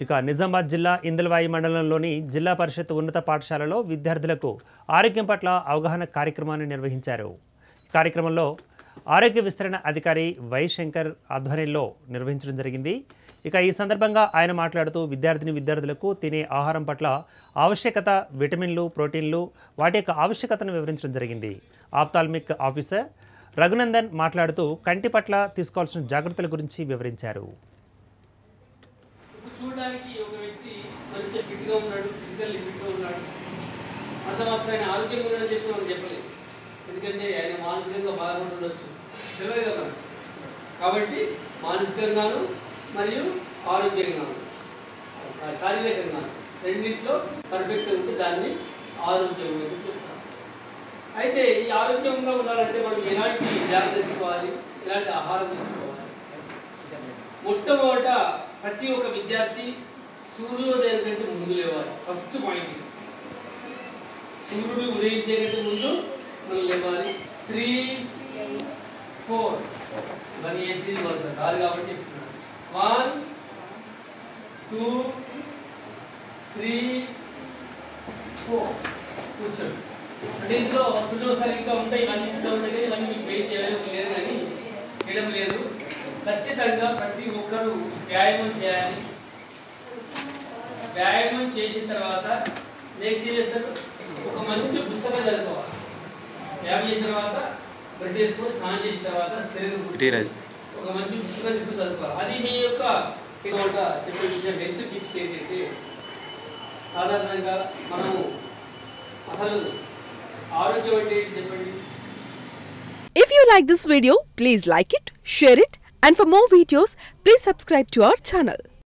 ఇక నిజామాబాద్ జిల్లా ఇందల్వాయి మండలంలోని జిల్లా పరిషత్ ఉన్నత పాఠశాలలో విద్యార్థులకు ఆరోగ్యం పట్ల అవగాహన కార్యక్రమాన్ని నిర్వహించారు ఈ కార్యక్రమంలో ఆరోగ్య విస్తరణ అధికారి వై శంకర్ ఆధ్వర్యంలో నిర్వహించడం జరిగింది ఇక ఈ సందర్భంగా ఆయన మాట్లాడుతూ విద్యార్థిని విద్యార్థులకు తినే ఆహారం పట్ల ఆవశ్యకత విటమిన్లు ప్రోటీన్లు వాటి యొక్క ఆవశ్యకతను వివరించడం జరిగింది ఆప్తాల్మిక్ ఆఫీసర్ రఘునందన్ మాట్లాడుతూ కంటి పట్ల తీసుకోవాల్సిన జాగ్రత్తల గురించి వివరించారు ఇప్పుడు చూడడానికి ఒక వ్యక్తి మంచిగా ఫిట్గా ఉన్నాడు ఫిజికల్లీ ఫిట్గా ఉన్నాడు అంత మాత్రం ఆయన ఆరోగ్యంగా ఉన్నాడని చెప్పి మనం చెప్పలేదు ఎందుకంటే ఆయన మానసికంగా బాధపడుతుండొచ్చు తెలియదు కదా మనకు. కాబట్టి మానసికంగాను మరియు ఆరోగ్యంగాను శా- శారీరకంగాను రెండింటిలో పర్ఫెక్ట్ ఉంటే దాన్ని ఆరోగ్యం అని చెప్తాం అయితే ఈ ఆరోగ్యంగా ఉండాలంటే మనం ఎలాంటి జాగ్రత్త తీసుకోవాలి ఎలాంటి ఆహారం తీసుకోవాలి మొట్టమొదట ప్రతి ఒక్క విద్యార్థి సూర్యోదయం కంటే ముందు లేవాలి ఫస్ట్ పాయింట్ ఇది. సూర్యుడు ఉదయించే కంటే ముందు మనం లేవాలి త్రీ ఫోర్ వన్ ఏసీ పడుతుంది కాదు కాబట్టి చెప్తున్నాను వన్ టూ త్రీ ఫోర్ కూర్చోండి అంటే ఇందులో సులువు సరిగ్గా ఉంటాయి ఇవన్నీ ఇంట్లో ఉంటాయి కానీ ఇవన్నీ మీకు వెయిట్ చేయడం లేదు కానీ చేయడం లేదు ఖచ్చితంగా ప్రతి ఒక్కరూ వ్యాయామం చేయాలి వ్యాయామం చేసిన తర్వాత నెక్స్ట్ ఏం చేస్తారు ఒక మంచి పుస్తకం చదువుకోవాలి వ్యాయామం చేసిన తర్వాత బ్రష్ చేసుకొని స్నానం చేసిన తర్వాత స్థిరంగా కూర్చోవాలి. ఒక మంచి పుస్తకం తీసుకుని చదువుకోవాలి అది మీ యొక్క ఇటువంటి చెప్పే విషయం హెల్త్ టిప్స్ ఏంటంటే సాధారణంగా మనము అసలు ఆరోగ్యం అంటే ఏంటి చెప్పండి If you like this video, please like it, share it, and for more videos, please subscribe to our channel.